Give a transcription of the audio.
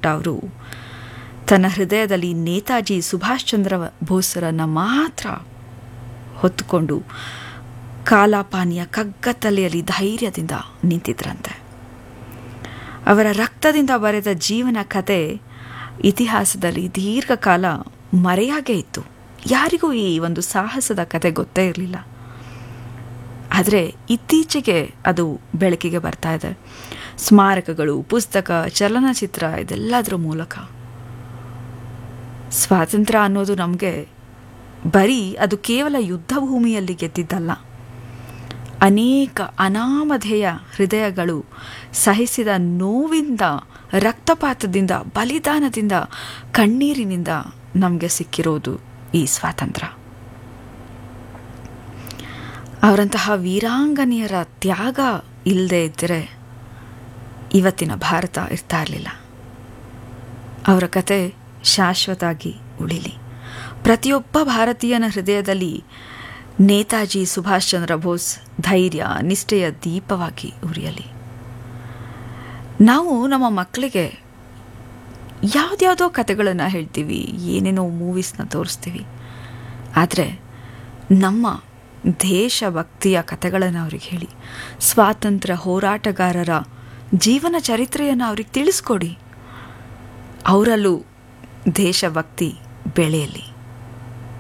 ಕೊಟ್ಟ ಅವರು ತನ್ನ ಹೃದಯದಲ್ಲಿ ನೇತಾಜಿ ಸುಭಾಷ್ ಚಂದ್ರ ಬೋಸರನ್ನು ಮಾತ್ರ ಹೊತ್ತುಕೊಂಡು ಕಾಲಾಪಾನಿಯ ಕಗ್ಗತ್ತಲೆಯಲ್ಲಿ ಧೈರ್ಯದಿಂದ ನಿಂತಿದ್ರಂತೆ ಅವರ ರಕ್ತದಿಂದ ಬರೆದ ಜೀವನ ಕತೆ ಇತಿಹಾಸದಲ್ಲಿ ದೀರ್ಘಕಾಲ ಮರೆಯಾಗೇ ಇತ್ತು ಯಾರಿಗೂ ಈ ಒಂದು ಸಾಹಸದ ಕತೆ ಗೊತ್ತೇ ಇರಲಿಲ್ಲ ಆದರೆ ಇತ್ತೀಚೆಗೆ ಅದು ಬೆಳಕಿಗೆ ಬರ್ತಾ ಇದೆ ಸ್ಮಾರಕಗಳು ಪುಸ್ತಕ ಚಲನಚಿತ್ರ ಇದೆಲ್ಲದರ ಮೂಲಕ ಸ್ವಾತಂತ್ರ್ಯ ಅನ್ನೋದು ನಮಗೆ ಬರೀ ಅದು ಕೇವಲ ಯುದ್ಧ ಭೂಮಿಯಲ್ಲಿ ಗೆದ್ದಿದ್ದಲ್ಲ ಅನೇಕ ಅನಾಮಧೇಯ ಹೃದಯಗಳು ಸಹಿಸಿದ ನೋವಿಂದ ರಕ್ತಪಾತದಿಂದ ಬಲಿದಾನದಿಂದ ಕಣ್ಣೀರಿನಿಂದ ನಮಗೆ ಸಿಕ್ಕಿರೋದು ಈ ಸ್ವಾತಂತ್ರ್ಯ ಅವರಂತಹ ವೀರಾಂಗನೆಯರ ತ್ಯಾಗ ಇಲ್ಲದೆ ಇದ್ದರೆ ಇವತ್ತಿನ ಭಾರತ ಇರ್ತಾ ಇರಲಿಲ್ಲ ಅವರ ಕತೆ ಶಾಶ್ವತಾಗಿ ಉಳಿಲಿ ಪ್ರತಿಯೊಬ್ಬ ಭಾರತೀಯನ ಹೃದಯದಲ್ಲಿ ನೇತಾಜಿ ಸುಭಾಷ್ ಚಂದ್ರ ಬೋಸ್ ಧೈರ್ಯ ನಿಷ್ಠೆಯ ದೀಪವಾಗಿ ಉರಿಯಲಿ ನಾವು ನಮ್ಮ ಮಕ್ಕಳಿಗೆ ಯಾವುದ್ಯಾವುದೋ ಕತೆಗಳನ್ನು ಹೇಳ್ತೀವಿ ಏನೇನೋ ಮೂವೀಸ್ನ ತೋರಿಸ್ತೀವಿ ಆದರೆ ನಮ್ಮ ದೇಶಭಕ್ತಿಯ ಕತೆಗಳನ್ನು ಅವ್ರಿಗೆ ಹೇಳಿ ಸ್ವಾತಂತ್ರ್ಯ ಹೋರಾಟಗಾರರ ಜೀವನ ಚರಿತ್ರೆಯನ್ನು ಅವ್ರಿಗೆ ತಿಳಿಸ್ಕೊಡಿ ಅವರಲ್ಲೂ ದೇಶಭಕ್ತಿ ಬೆಳೆಯಲಿ